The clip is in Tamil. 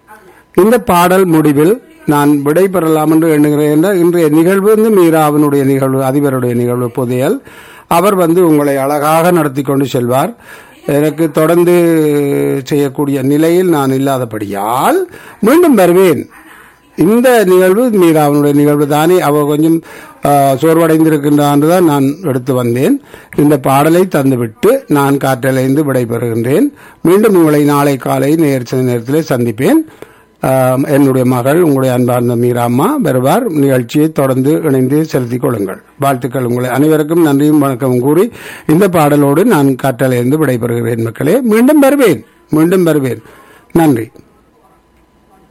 இந்த பாடல் முடிவில் நான் விடை பெறலாம் என்று எண்ணுகிறேன் என்றால் இன்றைய நிகழ்வு வந்து மீராவினுடைய நிகழ்வு அதிபருடைய நிகழ்வு புதையல் அவர் வந்து உங்களை அழகாக நடத்தி கொண்டு செல்வார் எனக்கு தொடர்ந்து செய்யக்கூடிய நிலையில் நான் இல்லாதபடியால் மீண்டும் வருவேன் இந்த நிகழ்வு மீராவனுடைய நிகழ்வு தானே அவ கொஞ்சம் ஆ, சோர்வடைந்திருக்கின்றான் தான் நான் எடுத்து வந்தேன் இந்த பாடலை தந்துவிட்டு நான் காற்றலைந்து விடைபெறுகின்றேன் மீண்டும் உங்களை நாளை காலை நேர்ச்சி நேரத்திலே சந்திப்பேன் ஆ, என்னுடைய மகள் உங்களுடைய அன்பார்ந்த மீராம்மா வருவார் நிகழ்ச்சியை தொடர்ந்து இணைந்து செலுத்திக் கொள்ளுங்கள் வாழ்த்துக்கள் உங்களை அனைவருக்கும் நன்றியும் வணக்கமும் கூறி இந்த பாடலோடு நான் காற்றலைந்து விடைபெறுகிறேன் மக்களே மீண்டும் வருவேன் மீண்டும் வருவேன் நன்றி